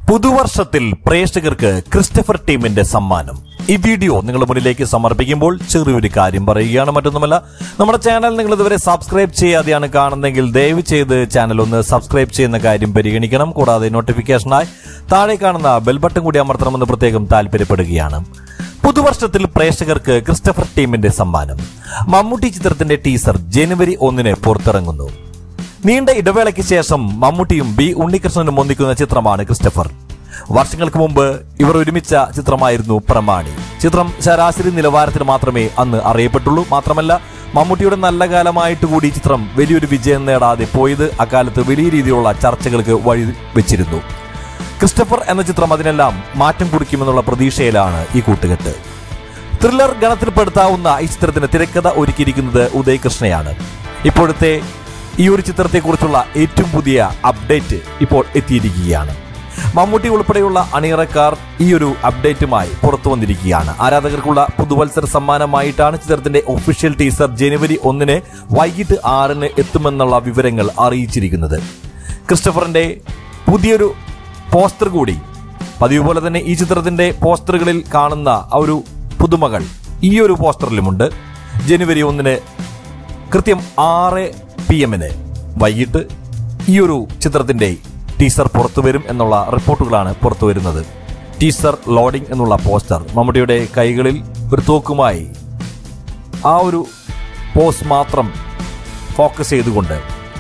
പുതുവർഷത്തിൽ പ്രേക്ഷകർക്ക് ക്രിസ്റ്റഫർ ടീമിന്റെ സമ്മാനം ഈ വീഡിയോ നിങ്ങളുടെ മുന്നിലേക്ക് സമർപ്പിക്കുമ്പോൾ ചെറിയൊരു കാര്യം പറയുകയാണ് മറ്റൊന്നുമല്ല നമ്മുടെ ചാനൽ നിങ്ങൾ ഇതുവരെ സബ്സ്ക്രൈബ് ചെയ്യാതെയാണ് കാണുന്നതെങ്കിൽ ദയവ് ചെയ്ത് ചാനൽ ഒന്ന് സബ്സ്ക്രൈബ് ചെയ്യുന്ന കാര്യം പരിഗണിക്കണം കൂടാതെ നോട്ടിഫിക്കേഷനായി താഴെ കാണുന്ന ബെൽ ബട്ടൺ കൂടി അമർത്തണമെന്ന് പ്രത്യേകം താല്പര്യപ്പെടുകയാണ് പുതുവർഷത്തിൽ പ്രേക്ഷകർക്ക് ക്രിസ്റ്റഫർ ടീമിന്റെ സമ്മാനം മമ്മൂട്ടി ചിത്രത്തിന്റെ ടീസർ ജനുവരി ഒന്നിന് പുറത്തിറങ്ങുന്നു നീണ്ട ഇടവേളയ്ക്ക് ശേഷം മമ്മൂട്ടിയും ബി ഉണ്ണികൃഷ്ണനും ഒന്നിക്കുന്ന ചിത്രമാണ് ക്രിസ്റ്റഫർ വർഷങ്ങൾക്ക് മുമ്പ് ഇവർ ഒരുമിച്ച ചിത്രമായിരുന്നു പ്രമാണി ചിത്രം ശരാശരി നിലവാരത്തിൽ മാത്രമേ അന്ന് അറിയപ്പെട്ടുള്ളൂ മാത്രമല്ല മമ്മൂട്ടിയുടെ നല്ല കാലമായിട്ട് കൂടി ഈ ചിത്രം വലിയൊരു വിജയം നേടാതെ പോയത് അക്കാലത്ത് വലിയ രീതിയിലുള്ള ചർച്ചകൾക്ക് വഴി വെച്ചിരുന്നു ക്രിസ്റ്റഫർ എന്ന ചിത്രം അതിനെല്ലാം മാറ്റം കുറിക്കുമെന്നുള്ള പ്രതീക്ഷയിലാണ് ഈ കൂട്ടുകെട്ട് ത്രില്ലർ ഗണത്തിൽപ്പെടുത്താവുന്ന ഈ ചിത്രത്തിന് തിരക്കഥ ഒരുക്കിയിരിക്കുന്നത് ഉദയ് കൃഷ്ണയാണ് ഇപ്പോഴത്തെ ഈ ഒരു ചിത്രത്തെക്കുറിച്ചുള്ള ഏറ്റവും പുതിയ അപ്ഡേറ്റ് ഇപ്പോൾ എത്തിയിരിക്കുകയാണ് മമ്മൂട്ടി ഉൾപ്പെടെയുള്ള അണിയറക്കാർ ഈ ഒരു അപ്ഡേറ്റുമായി പുറത്തു വന്നിരിക്കുകയാണ് ആരാധകർക്കുള്ള പുതുവത്സര സമ്മാനമായിട്ടാണ് ചിത്രത്തിന്റെ ഒഫീഷ്യൽ ടീസർ ജനുവരി ഒന്നിന് വൈകിട്ട് ആറിന് എത്തുമെന്നുള്ള വിവരങ്ങൾ അറിയിച്ചിരിക്കുന്നത് ക്രിസ്റ്റഫറിന്റെ പുതിയൊരു പോസ്റ്റർ കൂടി പതിവ് പോലെ തന്നെ ഈ ചിത്രത്തിന്റെ പോസ്റ്ററുകളിൽ കാണുന്ന ആ ഒരു പുതുമകൾ ഈ ഒരു പോസ്റ്ററിലുമുണ്ട് ജനുവരി ഒന്നിന് കൃത്യം ആറ് പി എമ്മിന് വൈകിട്ട് ഈ ഒരു ചിത്രത്തിന്റെ ടീസർ പുറത്തു വരും എന്നുള്ള റിപ്പോർട്ടുകളാണ് പുറത്തു വരുന്നത് ടീസർ ലോഡിംഗ് എന്നുള്ള പോസ്റ്റർ മമ്മൂട്ടിയുടെ കൈകളിൽ ഒരു തോക്കുമായി ആ ഒരു പോസ് മാത്രം ഫോക്കസ് ചെയ്തുകൊണ്ട്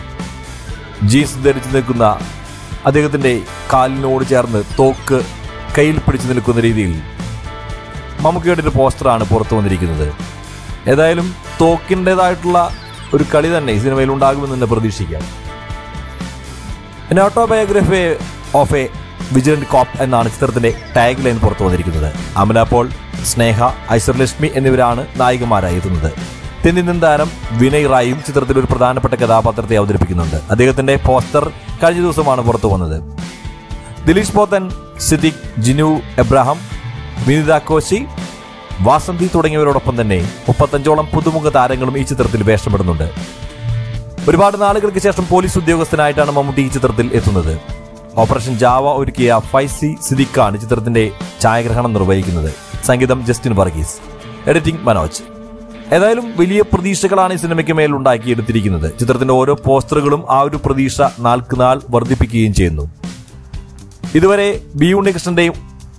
ജീൻസ് ധരിച്ചു നിൽക്കുന്ന അദ്ദേഹത്തിന്റെ കാലിനോട് ചേർന്ന് തോക്ക് കയ്യിൽ പിടിച്ചു നിൽക്കുന്ന രീതിയിൽ മമ്മൂക്കയുടെ ഒരു പോസ്റ്ററാണ് പുറത്തു വന്നിരിക്കുന്നത് ഏതായാലും തോക്കിൻ്റെതായിട്ടുള്ള ഒരു കളി തന്നെ ഈ സിനിമയിൽ ഉണ്ടാകുമെന്ന് തന്നെ പ്രതീക്ഷിക്കാം പിന്നെ autobiography of a vigilant cop എന്നാണ് ചിത്രത്തിന്റെ ടാഗ് ലൈൻ പുറത്തു വന്നിരിക്കുന്നത് അമല പോൾ സ്നേഹ ഐശ്വര്യലക്ഷ്മി എന്നിവരാണ് നായികമാരായി എത്തുന്നത് തെന്നിന്ത്യൻ താരം വിനയ് റായും ചിത്രത്തിൽ ഒരു പ്രധാനപ്പെട്ട കഥാപാത്രത്തെ അവതരിപ്പിക്കുന്നുണ്ട് അദ്ദേഹത്തിന്റെ പോസ്റ്റർ കഴിഞ്ഞ ദിവസമാണ് പുറത്തു വന്നത് ദിലീഷ് പോത്തൻ സിദ്ദിഖ് ജിനു എബ്രാഹാം വിനിത കോശി വാസന്തി തുടങ്ങിയവരോടൊപ്പം തന്നെ മുപ്പത്തഞ്ചോളം പുതുമുഖ താരങ്ങളും ഈ ചിത്രത്തിൽ വേഷമിടുന്നുണ്ട് ഒരുപാട് നാളുകൾക്ക് ശേഷം പോലീസ് ഉദ്യോഗസ്ഥനായിട്ടാണ് മമ്മൂട്ടി ഈ ചിത്രത്തിൽ എത്തുന്നത് ഓപ്പറേഷൻ ജാവ ഒരുക്കിയ ഫൈസി സിദ്ദിഖാണ് ചിത്രത്തിന്റെ ഛായാഗ്രഹണം നിർവഹിക്കുന്നത് സംഗീതം ജസ്റ്റിൻ വർഗീസ് എഡിറ്റിംഗ് മനോജ് ഏതായാലും വലിയ പ്രതീക്ഷകളാണ് ഈ സിനിമയ്ക്ക് മേൽ ഉണ്ടാക്കിയെടുത്തിരിക്കുന്നത് ചിത്രത്തിന്റെ ഓരോ പോസ്റ്ററുകളും ആ ഒരു പ്രതീക്ഷ നാൾക്ക് നാൾ വർദ്ധിപ്പിക്കുകയും ചെയ്യുന്നു ഇതുവരെ ബി ഉണ്ണികൃഷ്ണന്റെയും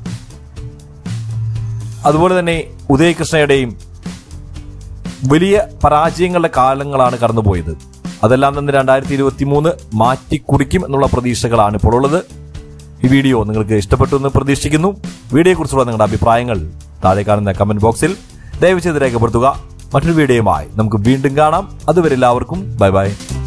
അതുപോലെ തന്നെ ഉദയകൃഷ്ണയുടെയും വലിയ പരാജയങ്ങളുടെ കാലങ്ങളാണ് കടന്നുപോയത് അതെല്ലാം തന്നെ രണ്ടായിരത്തി ഇരുപത്തി മൂന്ന് മാറ്റിക്കുറിക്കും എന്നുള്ള പ്രതീക്ഷകളാണ് ഇപ്പോൾ ഉള്ളത് ഈ വീഡിയോ നിങ്ങൾക്ക് ഇഷ്ടപ്പെട്ടു എന്ന് പ്രതീക്ഷിക്കുന്നു വീഡിയോയെക്കുറിച്ചുള്ള നിങ്ങളുടെ അഭിപ്രായങ്ങൾ താഴെ കാണുന്ന കമന്റ് ബോക്സിൽ ദയവ് ചെയ്ത് രേഖപ്പെടുത്തുക മറ്റൊരു വീഡിയോയുമായി നമുക്ക് വീണ്ടും കാണാം അതുവരെ എല്ലാവർക്കും ബൈ ബൈ